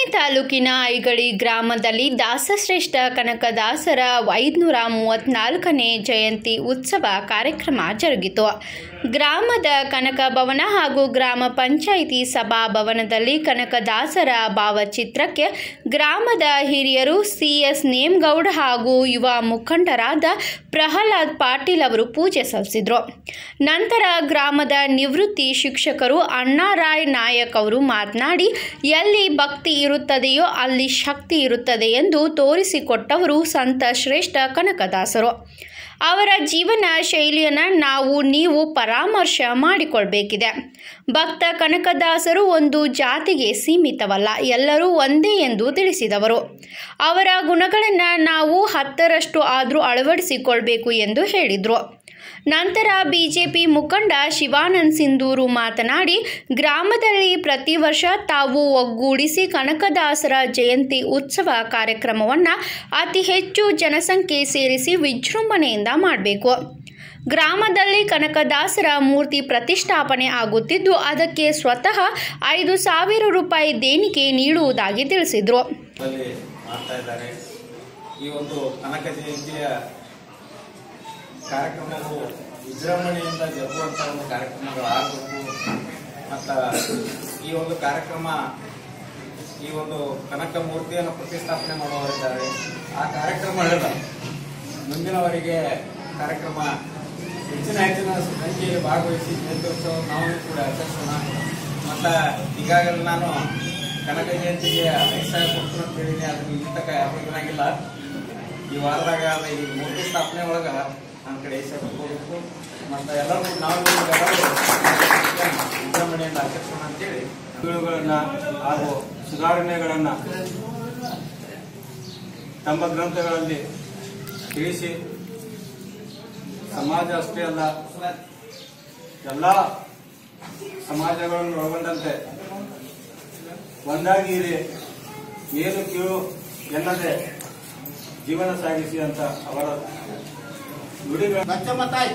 ತಾಲೂಕಿನ ಐಗಳಿ ಗ್ರಾಮದಲ್ಲಿ ದಾಸಶ್ರೇಷ್ಠ ಕನಕದಾಸರ ಐದುನೂರ ಮೂವತ್ತ್ನಾಲ್ಕನೇ ಜಯಂತಿ ಉತ್ಸವ ಕಾರ್ಯಕ್ರಮ ಜರುಗಿತು ಗ್ರಾಮದ ಕನಕ ಭವನ ಹಾಗೂ ಗ್ರಾಮ ಪಂಚಾಯಿತಿ ಸಭಾಭವನದಲ್ಲಿ ಕನಕದಾಸರ ಭಾವಚಿತ್ರಕ್ಕೆ ಗ್ರಾಮದ ಹಿರಿಯರು ಸಿ ಎಸ್ ನೇಮಗೌಡ ಹಾಗೂ ಯುವ ಮುಖಂಡರಾದ ಪ್ರಹ್ಲಾದ್ ಪಾಟೀಲ್ ಅವರು ಪೂಜೆ ಸಲ್ಲಿಸಿದರು ನಂತರ ಗ್ರಾಮದ ನಿವೃತ್ತಿ ಶಿಕ್ಷಕರು ಅಣ್ಣಾರಾಯ್ ನಾಯಕ್ ಅವರು ಮಾತನಾಡಿ ಎಲ್ಲಿ ಭಕ್ತಿ ಇರುತ್ತದೆಯೋ ಅಲ್ಲಿ ಶಕ್ತಿ ಇರುತ್ತದೆ ಎಂದು ತೋರಿಸಿಕೊಟ್ಟವರು ಸಂತ ಶ್ರೇಷ್ಠ ಕನಕದಾಸರು ಅವರ ಜೀವನ ಶೈಲಿಯನ್ನು ನಾವು ನೀವು ಪರಾಮರ್ಶ ಮಾಡಿಕೊಳ್ಬೇಕಿದೆ ಭಕ್ತ ಕನಕದಾಸರು ಒಂದು ಜಾತಿಗೆ ಸೀಮಿತವಲ್ಲ ಎಲ್ಲರೂ ಒಂದೇ ಎಂದು ತಿಳಿಸಿದವರು ಅವರ ಗುಣಗಳನ್ನು ನಾವು ಹತ್ತರಷ್ಟು ಆದರೂ ಅಳವಡಿಸಿಕೊಳ್ಬೇಕು ಎಂದು ಹೇಳಿದರು ನಂತರ ಬಿಜೆಪಿ ಮುಖಂಡ ಶಿವಾನಂದ್ ಸಿಂಧೂರು ಮಾತನಾಡಿ ಗ್ರಾಮದಲ್ಲಿ ಪ್ರತಿ ವರ್ಷ ತಾವು ಒಗ್ಗೂಡಿಸಿ ಕನಕದಾಸರ ಜಯಂತಿ ಉತ್ಸವ ಕಾರ್ಯಕ್ರಮವನ್ನು ಅತಿ ಹೆಚ್ಚು ಜನಸಂಖ್ಯೆ ಸೇರಿಸಿ ವಿಜೃಂಭಣೆಯಿಂದ ಮಾಡಬೇಕು ಗ್ರಾಮದಲ್ಲಿ ಕನಕದಾಸರ ಮೂರ್ತಿ ಪ್ರತಿಷ್ಠಾಪನೆ ಆಗುತ್ತಿದ್ದು ಅದಕ್ಕೆ ಸ್ವತಃ ಐದು ಸಾವಿರ ರೂಪಾಯಿ ದೇಣಿಗೆ ನೀಡುವುದಾಗಿ ತಿಳಿಸಿದರು ಅಲ್ಲಿ ಮಾಡ್ತಾ ಇದ್ದಾರೆ ಈ ಒಂದು ಕನಕ ಜಯಂತಿಯ ಕಾರ್ಯಕ್ರಮವು ವಿಜೃಂಭಣೆಯಿಂದ ಜರುಗುವಂಥ ಒಂದು ಕಾರ್ಯಕ್ರಮಗಳು ಆಗಬೇಕು ಮತ್ತು ಈ ಒಂದು ಕಾರ್ಯಕ್ರಮ ಈ ಒಂದು ಕನಕ ಮೂರ್ತಿಯನ್ನು ಪ್ರತಿಷ್ಠಾಪನೆ ಮಾಡುವವರಿದ್ದಾರೆ ಆ ಕಾರ್ಯಕ್ರಮಗಳ ಮುಂದಿನವರಿಗೆ ಕಾರ್ಯಕ್ರಮ ಹೆಚ್ಚಿನ ಹೆಚ್ಚಿನ ಸಂಖ್ಯೆಯಲ್ಲಿ ಭಾಗವಹಿಸಿ ಜಯಂತ್ಯೋತ್ಸವ ನಾವು ಕೂಡ ಆಚರಿಸೋಣ ಮತ್ತು ಈಗಾಗಲೇ ನಾನು ಕನಕ ಜಯಂತಿಗೆ ಐದು ಸಾವಿರ ಕೊಡ್ತೀನಿ ಅಂತ ಹೇಳಿದ್ದೀನಿ ಅದನ್ನ ಇಲ್ಲಿ ತನಕ ಯಾರು ಏನಾಗಿಲ್ಲ ಈ ವಾರದಾಗ ಅದ ಈ ಮೂರ್ತಿ ಸ್ಥಾಪನೆ ಒಳಗೆ ನನ್ನ ಕಡೆ ಐದು ಸಾವಿರ ಕೊಡಬೇಕು ಮತ್ತು ಎಲ್ಲರೂ ನಾವು ಎಲ್ಲರೂ ವಿಜೃಂಭಣೆಯಿಂದ ಆಚರಿಸೋಣ ಅಂತೇಳಿ ಗಳನ್ನ ಹಾಗೂ ಸುಧಾರಣೆಗಳನ್ನು ತಮ್ಮ ಗ್ರಂಥಗಳಲ್ಲಿ ತಿಳಿಸಿ ಸಮಾಜ ಅಷ್ಟೇ ಅಲ್ಲ ಎಲ್ಲ ಸಮಾಜಗಳನ್ನು ಒಳಗೊಂಡಂತೆ ಒಂದಾಗಿ ಇರಿ ಏನು ಕೀಳು ಎನ್ನದೆ ಜೀವನ ಸಾಗಿಸಿ ಅಂತ ಅವರ ನುಡಿಗಳ ಬಚ್ಚಮ್ಮ ತಾಯಿ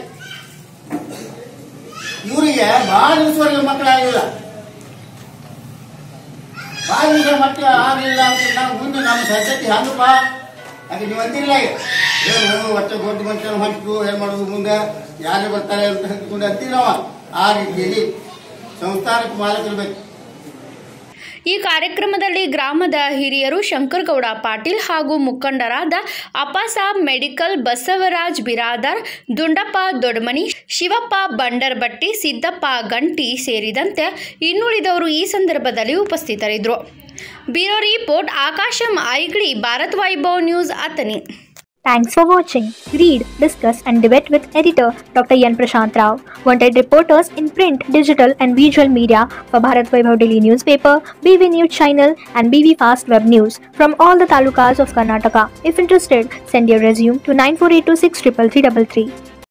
ಇವರಿಗೆ ಬಹಳ ದಿವಸವರೆಗೆ ಮಕ್ಕಳಾಗಿಲ್ಲ ಬಹಳ ದಿವಸ ಮಕ್ಕಳು ಆಗಲಿಲ್ಲ ಅಂತ ನಾವು ಮುಂದೆ ನಮ್ಮ ಸಂತತಿ ಹಂಗಪ್ಪ ಯಾಕೆ ನೀವು ಅಂತಿಲ್ಲ ಈಗ ಏನು ಒಟ್ಟು ದೊಡ್ಡ ಮನುಷ್ಯನ ಹಂಚು ಏನ್ ಮಾಡೋದು ಮುಂದೆ ಯಾರೇ ಬರ್ತಾರೆ ಅಂತ ಹಂಚ್ಕೊಂಡು ಅಂತೀರವ ಆ ರೀತಿಯಲ್ಲಿ ಸಂಸ್ಥಾನಕ್ಕೆ ಮಾಲಕರಿರ್ಬೇಕು ಈ ಕಾರ್ಯಕ್ರಮದಲ್ಲಿ ಗ್ರಾಮದ ಹಿರಿಯರು ಶಂಕರಗೌಡ ಪಾಟೀಲ್ ಹಾಗೂ ಮುಖಂಡರಾದ ಅಪ್ಪಾಸಾಬ್ ಮೆಡಿಕಲ್ ಬಸವರಾಜ್ ಬಿರಾದರ್ ದುಂಡಪ್ಪ ದೊಡ್ಮನಿ ಶಿವಪ್ಪ ಬಂಡರ್ಬಟ್ಟಿ ಸಿದ್ದಪ್ಪ ಗಂಟಿ ಸೇರಿದಂತೆ ಇನ್ನುಳಿದವರು ಈ ಸಂದರ್ಭದಲ್ಲಿ ಉಪಸ್ಥಿತರಿದ್ದರು bureau report Akasham Aigli Bharat Vaibhav news Athani Thanks for watching. Read, discuss, and debate with editor Dr. Yan Prashant Rao. Wanted reporters in print, digital, and visual media for Bharat Vaibhav Daily Newspaper, BV News Channel, and BV Fast Web News from all the talukas of Karnataka. If interested, send your resume to 9482633333.